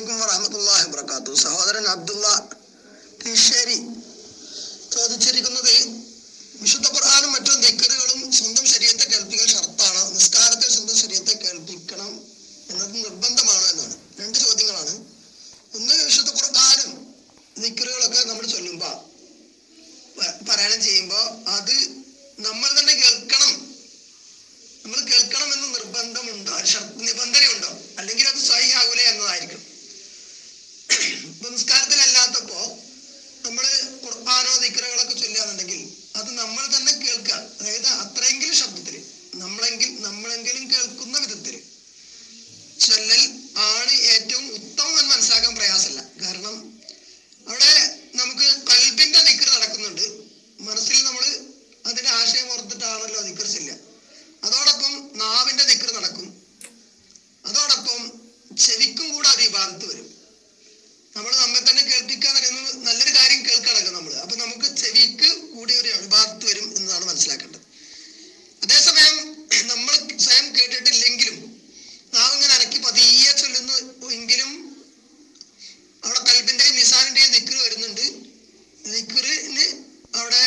അലൈക്കും വറഹമത്തല്ലാഹി വബർക്കാത്തു സഹോദരൻ അബ്ദുള്ള കിഷേരി ചോദിച്ചിരിക്കുന്നത് വിശുദ്ധ ഖുർആാനും മറ്റു ദിക്കറുകളും സ്വന്തം ശരീരത്തെ കേൾപ്പിക്കൽ ഷർത്താണ് നിസ്കാരത്തിൽ സ്വന്തം ശരീരത്തെ കേൾപ്പിക്കണം എന്നത് നിർബന്ധമാണോ എന്നാണ് രണ്ട് ചോദ്യങ്ങളാണ് ഒന്ന് വിശുദ്ധ ഖുർആാനും ദിക്കറുകളൊക്കെ നമ്മൾ ചൊല്ലുമ്പോൾ പാരായണം ചെയ്യുമ്പോൾ അത് നമ്മൾ തന്നെ കേൾക്കണം നമ്മൾ കേൾക്കണമെന്ന് നിർബന്ധമുണ്ടോ ഷർത്ത് നിബന്ധനയുണ്ടോ അല്ലെങ്കിൽ അത് സ്വയം ആകൂല എന്നതായിരിക്കും ഇപ്പൊ നിസ്കാരത്തിലല്ലാത്തപ്പോ നമ്മൾ ഖുർആാനോ ദിക്കറുകളൊക്കെ ചൊല്ലുകയാണെന്നുണ്ടെങ്കിൽ അത് നമ്മൾ തന്നെ കേൾക്കുക അതായത് അത്രയെങ്കിലും ശബ്ദത്തിൽ നമ്മളെങ്കിൽ നമ്മളെങ്കിലും കേൾക്കുന്ന വിധത്തിൽ ചൊല്ലൽ ആണ് ഏറ്റവും ഉത്തമം എന്ന് മനസ്സിലാക്കാൻ പ്രയാസമല്ല കാരണം അവിടെ നമുക്ക് കൽബിന്റെ ദിക്കർ നടക്കുന്നുണ്ട് മനസ്സിൽ നമ്മൾ അതിന്റെ ആശയം ഓർത്തിട്ടാണല്ലോ ദിക്കർ ചെല്ലുക അതോടൊപ്പം നാവിന്റെ ദിക്കർ നടക്കും അതോടൊപ്പം ചെവിക്കും കൂടെ ഒരു വിഭാഗത്ത് വരും നമ്മൾ നമ്മെ തന്നെ കേൾപ്പിക്കുക എന്ന് പറയുന്നത് നല്ലൊരു കാര്യം കേൾക്കണമല്ലോ നമ്മൾ അപ്പൊ നമുക്ക് ചെവിക്ക് കൂടി ഒരു വിഭാഗത്ത് വരും എന്നതാണ് മനസ്സിലാക്കേണ്ടത് അതേസമയം നമ്മൾ സ്വയം കേട്ടിട്ടില്ലെങ്കിലും നാം ഇങ്ങനെ അനക്കി പതിയെ ചൊല്ലുന്നു എങ്കിലും അവിടെ കൽബിന്റെയും നിസാനിന്റെയും ദിക്കറ് വരുന്നുണ്ട് ദിക്കറിന് അവിടെ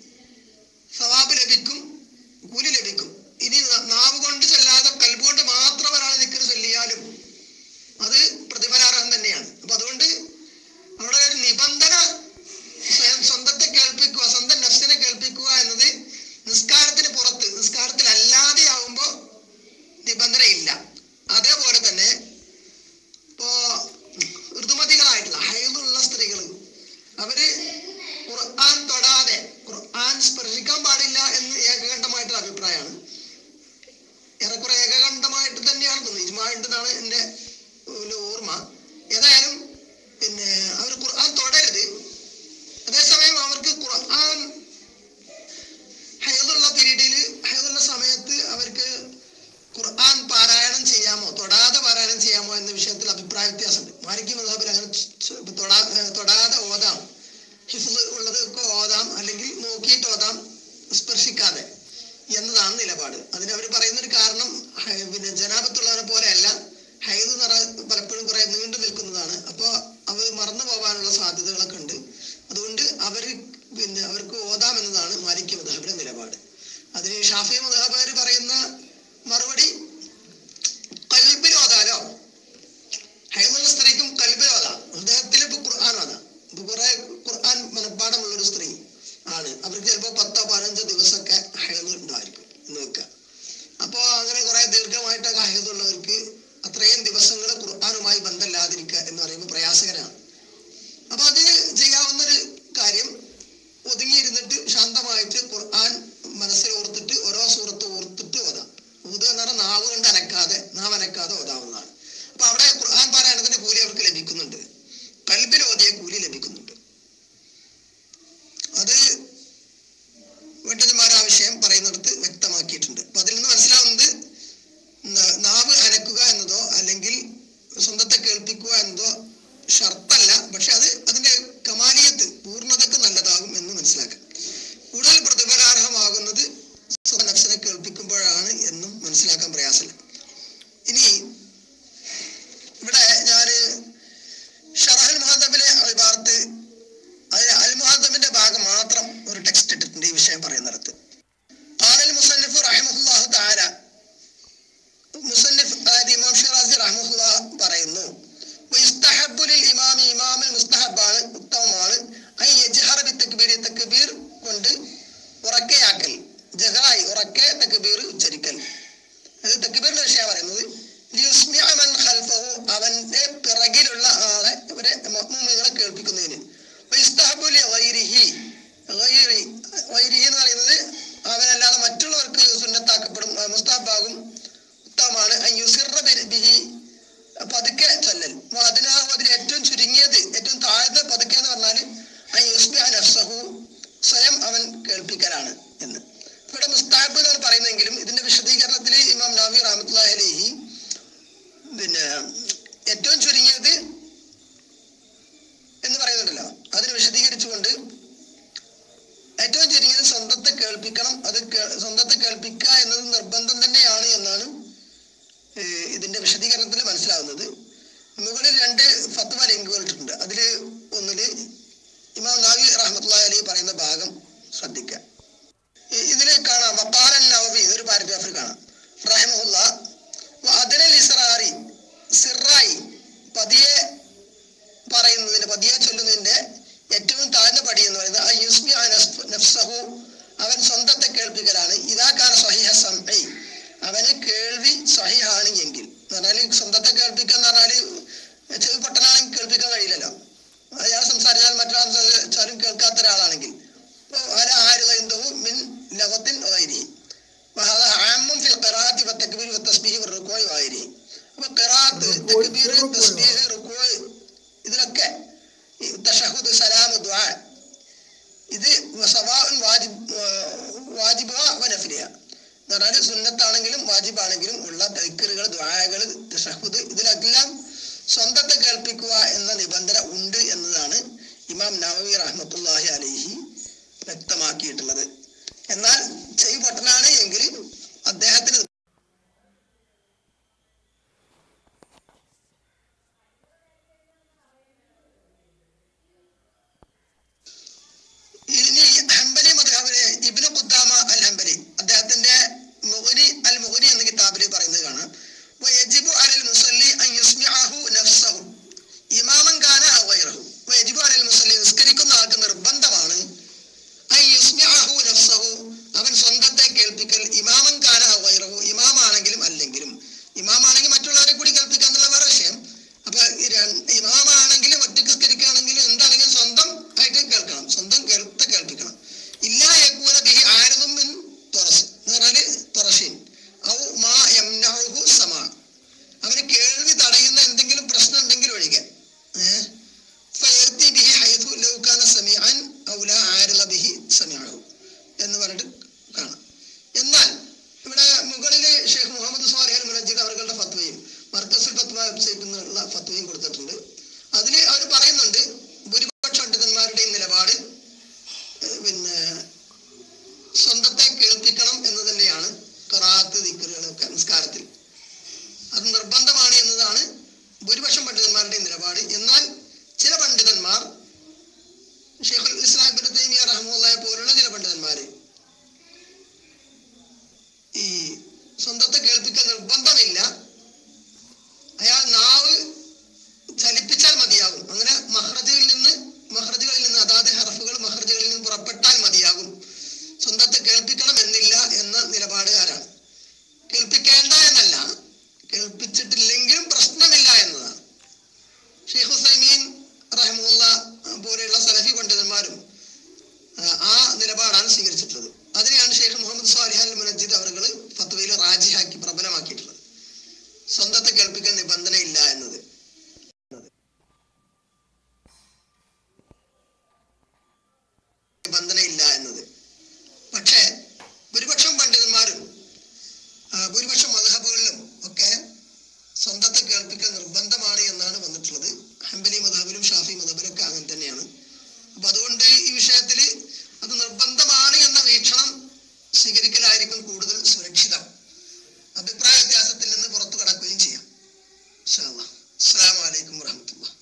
സവാബ് ലഭിക്കും കൂലി ലഭിക്കും ഇനി ന- നാവ് കൊണ്ട് ചൊല്ലാതെ കൽബ് കൊണ്ട് മാത്രം ഒരാൾ ദിക്കറ് ചൊല്ലിയാലും അത് പ്രതിഫലാർഹം തന്നെയാണ് അപ്പൊ അതുകൊണ്ട് അവിടെ ഒരു നിബന്ധന സ്വയം സ്വന്തത്തെ കേൾപ്പിക്കുക സ്വന്തം നഫ്സിനെ കേൾപ്പിക്കുക എന്നത് നിസ്കാരത്തിന് പുറത്ത് നിസ്കാരത്തിൽ അല്ലാതെ ആവുമ്പോ നിബന്ധനയില്ല അതേപോലെ തന്നെ ഇപ്പോ ഋതുമതികളായിട്ടുള്ള ഹൈലുള്ള സ്ത്രീകൾ അവര് ഖുർആൻ തൊടാതെ ഖുർആൻ സ്പർശിക്കാൻ പാടില്ല എന്ന് ഏകകണ്ഠമായിട്ടുള്ള അഭിപ്രായമാണ് ഏറെക്കുറെ ഏകകണ്ഠമായിട്ട് തന്നെയാണ് തോന്നുന്നത് ഇജ്മാണ്ടെന്നാണ് എൻ്റെ ഒരു ഓർമ്മ ഏതായാലും പിന്നെ അവർ ഖുർആൻ തൊടരുത് അതേസമയം അവർക്ക് ഖുർആൻ ഹൈദുള്ള പീരീഡിൽ ഹൈദുള്ള സമയത്ത് അവർക്ക് ഖുർആൻ പാരായണം ചെയ്യാമോ തൊടാതെ പാരായണം ചെയ്യാമോ എന്ന വിഷയത്തിൽ അഭിപ്രായ വ്യത്യാസമുണ്ട് മാലിക് മതബിൽ അങ്ങനെ ച- തൊടാ ഏർ തൊടാതെ ഓതാം ഹിഫ്ള് ഉള്ളത് ഒക്കെ ഓതാം അല്ലെങ്കിൽ നോക്കിയിട്ട് ഓതാം സ്പർശിക്കാതെ എന്നതാണ് നിലപാട് അതിന് അവർ പറയുന്ന ഒരു കാരണം ഹൈ- പിന്നെ ജനാപത്തുള്ളവരെ പോലെയല്ല ഹൈദ് നിറ പലപ്പോഴും കുറെ നീണ്ടു നിൽക്കുന്നതാണ് അപ്പോൾ അവർ മറന്നു പോകാനുള്ള സാധ്യതകളൊക്കെ ഉണ്ട് അതുകൊണ്ട് അവർ പിന്നെ അവർക്ക് ഓതാം എന്നതാണ് മാലിക് മദഹബിന്റെ നിലപാട് അതിന് ഷാഫി മദഹബാര് പറയുന്ന മറുപടി കൽബിൽ ഓതാലോ ഹൈമുള്ള സ്ത്രീക്കും കൽബിൽ ഓതാം ഹൃദയത്തിൽ ഇപ്പൊ ഖുർആൻ ഓതാം ഇപ്പൊ കുറെ ഖുർആൻ മനഃപ്പാടമുള്ള ഒരു സ്ത്രീ ആണ് അവർക്ക് ചിലപ്പോ പത്തോ പതിനഞ്ചോ ദിവസമൊക്കെ ഹൈദ് ഉണ്ടായിരിക്കും എന്ന് വെക്കുക അപ്പോ അങ്ങനെ കുറെ ദീർഘമായിട്ടൊക്കെ ഹൈദുള്ളവർക്ക് അത്രയും ദിവസങ്ങൾ ഖുർആാനുമായി ബന്ധമില്ലാതിരിക്കുക എന്ന് പറയുമ്പോൾ പ്രയാസകരമാണ് അപ്പൊ അത് ചെയ്യാവുന്ന ഒരു കാര്യം ഒതുങ്ങിയിരുന്നിട്ട് ശാന്തമായിട്ട് ഖുർആൻ മനസ്സിൽ ഓർത്തിട്ട് ഓരോ സൂറത്ത് ഓർത്തിട്ട് ഓതാം ഊത് എന്ന് പറഞ്ഞാൽ നാവ് കൊണ്ട് അനക്കാതെ നാവ് അനക്കാതെ ഓതാവുന്നതാണ് അപ്പൊ അവിടെ ഖുർആൻ പാരായണത്തിന്റെ കൂലി അവർക്ക് ലഭിക്കുന്നുണ്ട് കൽബിൽ ഓതിയ കൂലി ലഭിക്കുന്നുണ്ട് അത് വെട്ടന്മാർ ആ വിഷയം പറയുന്നിടത്ത് വ്യക്തമാക്കിയിട്ടുണ്ട് അപ്പൊ അതിൽ നിന്ന് മനസ്സിലാവുന്നത് ന- നാവ് അനക്കുക എന്നതോ അല്ലെങ്കിൽ സ്വന്തത്തെ കേൾപ്പിക്കുക എന്നതോ ഷർത്തല്ല പക്ഷെ അത് അതിന്റെ കമാലിയത്ത് പൂർണ്ണതക്ക് നല്ലതാകും എന്ന് മനസ്സിലാക്കാം കൂടുതൽ പ്രതിഫലാർഹമാകുന്നത് സ്വന്തം നഫ്സിനെ കേൾപ്പിക്കുമ്പോഴാണ് എന്നും മനസ്സിലാക്കാൻ പ്രയാസമില്ല ഇനി ഇവിടെ ഞാന് ഷറഹൽ മുഹദ്ദബിലെ അൽബാർത്ത് അതിൽ അൽ മുഹദ്ദബിന്റെ ഭാഗം മാത്രം ഒരു ടെക്സ്റ്റ് ഇട്ടിട്ടുണ്ട് ഈ വിഷയം പറയുന്നിടത്ത് ആനൽ മുസന്നിഫ് റഹിമഹുല്ലാഹു താര മുസന്നിഫ് അതായത് ഇമാം ഷിറാസി റഹ്മുല്ല പറയുന്നു വയുസ്തഹബ്ബു ലിൽ ഇമാമി ഇമാമിൽ മുസ്തഹബാണ് ഉത്തമമാണ് ഐ യജ്ഹറ ബി തക്ബീർ തക്ബീർ കൊണ്ട് ഉറക്കെയാക്കൽ ജഹറായി ഉറക്കെ തക്ബീർ ഉച്ചരിക്കൽ അത് തക്ബീറിന്റെ വിഷയം പറയുന്നത് ലിയുസ്മിഅ മൻ ഖൽഫഹു അവന്റെ പിറകിലുള്ള ആളെ ഇവരെ മുഅ്മിനുകളെ കേൾപ്പിക്കുന്നതിന് വയുസ്തഹബ്ബു ലി ഗൈരിഹി ഗൈരി ഗൈരിഹി എന്ന് പറയുന്നത് അവനല്ലാതെ മറ്റുള്ളവർക്ക് സുന്നത്താക്കപ്പെടും ആ, മുസ്തഹബാകും ഉത്തമമാണ് അൻ യുസിറ ബി- ബിഹി പതുക്കെ ചൊല്ലൽ അതിനാകും അതിൽ ഏറ്റവും ചുരുങ്ങിയത് ഏറ്റവും താഴത്തെ പതുക്കെ എന്ന് പറഞ്ഞാൽ അൻ യുസ്ബിഹ നഫ്സഹു സ്വയം അവൻ കേൾപ്പിക്കലാണ് എന്ന് ഇവിടെ മുസ്താബ് എന്നാണ് പറയുന്നതെങ്കിലും ഇതിന്റെ വിശദീകരണത്തിൽ ഇമാം നബി റഹ്മത്തുള്ളാഹി അലൈഹി പിന്നെ ഏറ്റവും ചുരുങ്ങിയത് എന്ന് പറയുന്നുണ്ടല്ലോ അതിന് വിശദീകരിച്ചുകൊണ്ട് ഏറ്റവും ചുരുങ്ങിയത് സ്വന്തത്തെ കേൾപ്പിക്കണം അത് കേ- സ്വന്തത്തെ കേൾപ്പിക്കുക എന്നത് നിർബന്ധം തന്നെയാണ് എന്നാണ് ഏഹ് ഇതിന്റെ വിശദീകരണത്തിൽ മനസ്സിലാവുന്നത് മുകളിൽ രണ്ട് ഫത്വ ലിങ്കുകൾ ഇട്ടിട്ടുണ്ട് അതിൽ ഒന്നില് ഇമാം നാവി റഹ്മത്തുള്ളാഹി അലൈഹി പറയുന്ന ഭാഗം ശ്രദ്ധിക്കുക ഇ- ഇതിൽ കാണാം വപ്പാലൻ നവവി ഇതൊരു പാരഗ്രാഫിൽ കാണാം റഹിമുല്ല അതിനൽ ഇസ്രാറി സിറായി പതിയെ പറയുന്നതിന് പതിയെ ചൊല്ലുന്നതിന്റെ ഏറ്റവും താഴ്ന്ന പടി എന്ന് പറയുന്നത് ആ യുസ്മി ആ നഫ്- നഫ്സഹു അവൻ സ്വന്തത്തെ കേൾപ്പിക്കലാണ് ഇതാക്കാണ് സ്വഹിഹ സംഐ അവന് കേൾവി സ്വഹിഹാണ് എങ്കിൽ എന്ന് പറഞ്ഞാൽ സ്വന്തത്തെ കേൾപ്പിക്കുക എന്ന് പറഞ്ഞാൽ ചെവി പൊട്ടനാണെങ്കിൽ കേൾപ്പിക്കാൻ കഴിയില്ലല്ലോ അയാൾ സംസാരിച്ചാൽ മറ്റൊരാൾ സംസാരിച്ചാലും കേൾക്കാത്ത ഒരാളാണെങ്കിൽ അപ്പോൾ അല ആരുതവും മിൻ ലഗത്തിൻ വൈരി وهذا عام في القراءة والتكبير والتسبيح والركوع وغيره അപ്പൊ ഖിറാഅത്ത് തക്ബീർ തസ്ബീഹ് റുക്കൂഅ് ഇതിലൊക്കെ ഈ തശഹുദ് സലാം ദുആ ഇത് സവാഉൻ വാജിബ് വാജിബ വനഫിലിയ എന്ന് പറഞ്ഞാൽ സുന്നത്താണെങ്കിലും വാജിബാണെങ്കിലും ഉള്ള തൈക്കറുകൾ ദ്വായകൾ തഷഹുദ് ഇതിലെല്ലാം സ്വന്തത്തെ കേൾപ്പിക്കുക എന്ന നിബന്ധന ഉണ്ട് എന്നതാണ് ഇമാം നവവി റഹ്മത്തുല്ലാഹി അലൈഹി വ്യക്തമാക്കിയിട്ടുള്ളത് എന്നാൽ ചെവി പൊട്ടനാണ് എങ്കിൽ അദ്ദേഹത്തിന് ഇനി ഹംബലി മദ്ഹബിലെ ഇബ്നു ഖുദ്ദാമ അൽ ഹംബലി അദ്ദേഹത്തിന്റെ മുഗ്നി അൽ മുഗ്നി എന്ന കിതാബിൽ പറയുന്നത് കാണാം വയജിബു അലൽ മുസല്ലി അൻ യുസ്മിഅഹു നഫ്സഹു ഇമാമൻ കാന ഔ ഗൈറഹു വയജിബു അലൽ മുസല്ലി നിസ്കരിക്കുന്ന ആൾക്ക് നിർബന്ധമാണ് അൻ യുസ്മിഅഹു നഫ്സഹു അവൻ സ്വന്തത്തെ കേൾപ്പിക്കൽ ഇമാമൻ കാന ഔ ഗൈറഹു ഇമാമാണെങ്കിലും അല്ലെങ്കിലും ഇമാമാണെങ്കിൽ മറ്റുള്ളവരെ കൂടി കേൾപ്പിക്കുക എന്നുള്ള വേറെ വിഷയം അപ്പൊ ഈ രണ്ട് ഇമാമാണെങ്കിലും ഒറ്റയ്ക്ക് നിസ്കരിക്കുകയാണെങ്കിലും എന്താണെങ്കിലും സ്വന്തം ആയിട്ട് കേൾക്കണം സ്വന്തം കേൾത്ത കേൾപ്പിക്കണം ഇല്ല യക്കൂന ബിഹി ആരതും മിൻ തുറസ് എന്ന് പറഞ്ഞാല് തുറഷീൻ ഔ മാ യംനഉഹു സമാ അവന് കേൾവി തടയുന്ന എന്തെങ്കിലും പ്രശ്നം ഉണ്ടെങ്കിൽ ഒഴികെ ഏഹ് ഫയത്തി ബിഹി ഹൈഥു ലൗ കാന സമീഅൻ ഔ ലാ ആരിള ബിഹി സമീഅഹു എന്ന് പറഞ്ഞിട്ട് കാണാം എന്നാൽ ഇവിടെ മുകളില് ഷെയ്ഖ് മുഹമ്മദ് സ്വാലിഹൽ മുനജ്ജിദ് അവരുടെ ഫത്വയും മർക്കസുൽ ഫത്വ വെബ്സൈറ്റിൽ നിന്നുള്ള ഫത്വയും കൊടുത്തിട്ടുണ്ട് അതിൽ അവർ പറയുന്നുണ്ട് ഭൂരിപക്ഷ പണ്ഡിതന്മാരുടെയും നിലപാട് ഏഹ് പിന്നെ സ്വന്തത്തെ കേൾപ്പിക്കണം എന്ന് തന്നെയാണ് ഖറാത്ത് ദിക്കറുകളൊക്കെ നിസ്കാരത്തിൽ അത് നിർബന്ധമാണ് എന്നതാണ് ഭൂരിപക്ഷം പണ്ഡിതന്മാരുടെയും നിലപാട് എന്നാൽ ചില പണ്ഡിതന്മാർ ഷെയ്ഖുൽ ഇസ്ലാം ഇബ്നു തൈമിയ റഹ്മുള്ളയെ പോലുള്ള ചില പണ്ഡിതന്മാര് ഈ സ്വന്തത്തെ കേൾപ്പിക്കൽ നിർബന്ധമില്ല അയാൾ നാവ് ചലിപ്പിച്ചാൽ മതിയാകും അങ്ങനെ മഹ്റജുകളിൽ നിന്ന് മഹ്റജുകളിൽ നിന്ന് അതാത് ഹർഫുകൾ മഹ്റജുകളിൽ നിന്ന് പുറപ്പെട്ടാൽ മതിയാകും സ്വന്തത്തെ കേൾപ്പിക്കണം എന്നില്ല എന്ന നിലപാടുകാരാണ് കേൾപ്പിക്കേണ്ട എന്നല്ല കേൾപ്പിച്ചിട്ടില്ലെങ്കിലും പ്രശ്നമില്ല എന്നതാണ് ഷെയ്ഖ് ഹുസൈമീൻ റഹമുല്ല പോലെയുള്ള സലഫി പണ്ഡിതന്മാരും ആ, ആ നിലപാടാണ് സ്വീകരിച്ചിട്ടുള്ളത് അതിനെയാണ് ഷെയ്ഖ് മുഹമ്മദ് സ്വാലിഹ് അൽ മുനജിദ് അവർ ഫത്വയിൽ റാജിഹാക്കി പ്രബലമാക്കിയിട്ടുള്ളത് സ്വന്തത്തെ കേൾപ്പിക്കാൻ നിബന്ധനയില്ല എന്നത് നിബന്ധനയില്ല എന്നത് പക്ഷേ ഭൂരിപക്ഷം പണ്ഡിതന്മാരും ആ, ഭൂരിപക്ഷം മധഹബുകളിലും ഒക്കെ സ്വന്തത്തെ കേൾപ്പിക്കൽ നിർബന്ധമാണ് എന്നാണ് വന്നിട്ടുള്ളത് ഹംബലി മധബിലും ഷാഫി മധബിലും ഒക്കെ അങ്ങനെ തന്നെയാണ് അപ്പൊ അതുകൊണ്ട് ഈ വിഷയത്തിൽ അത് നിർബന്ധമാണ് എന്ന വീക്ഷണം സ്വീകരിക്കലായിരിക്കും കൂടുതൽ സുരക്ഷിതം അഭിപ്രായ വ്യത്യാസത്തിൽ നിന്ന് പുറത്തു കടക്കുകയും ചെയ്യാം അസ്സാം വലൈക്കും വാഹമത്തുള്ള